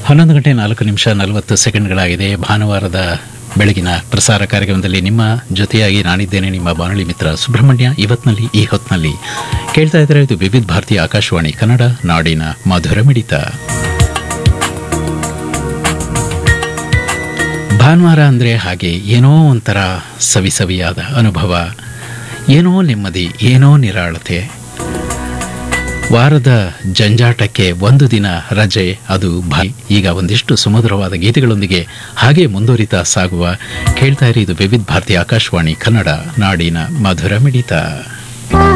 ಹನ್ನೊಂದು ಗಂಟೆ ನಾಲ್ಕು ನಿಮಿಷ ನಲವತ್ತು ಸೆಕೆಂಡ್ಗಳಾಗಿದೆ ಭಾನುವಾರದ ಬೆಳಗಿನ ಪ್ರಸಾರ ಕಾರ್ಯಕ್ರಮದಲ್ಲಿ ನಿಮ್ಮ ಜೊತೆಯಾಗಿ ನಾನಿದ್ದೇನೆ ನಿಮ್ಮ ಬಾನುಲಿ ಮಿತ್ರ ಸುಬ್ರಹ್ಮಣ್ಯ ಇವತ್ನಲ್ಲಿ ಈ ಹೊತ್ನಲ್ಲಿ ಕೇಳ್ತಾ ಇದ್ದಾರೆ ಇದು ವಿವಿಧ ಭಾರತೀಯ ಆಕಾಶವಾಣಿ ಕನ್ನಡ ನಾಡಿನ ಮಧುರ ಮಿಡಿತ ಭಾನುವಾರ ಅಂದರೆ ಹಾಗೆ ಏನೋ ಒಂಥರ ಸವಿ ಸವಿಯಾದ ಅನುಭವ ಏನೋ ನೆಮ್ಮದಿ ಏನೋ ನಿರಾಳತೆ ವಾರದ ಜಂಜಾಟಕ್ಕೆ ಒಂದು ದಿನ ರಜೆ ಅದು ಭಾರಿ ಈಗ ಒಂದಿಷ್ಟು ಸುಮಧುರವಾದ ಗೀತೆಗಳೊಂದಿಗೆ ಹಾಗೆ ಮುಂದುವರಿತಾ ಸಾಗುವ ಕೇಳ್ತಾ ಇರಿ ಇದು ವಿವಿಧ ಭಾರತಿ ಆಕಾಶವಾಣಿ ಕನ್ನಡ ನಾಡಿನ ಮಧುರ ಮಿಡಿತ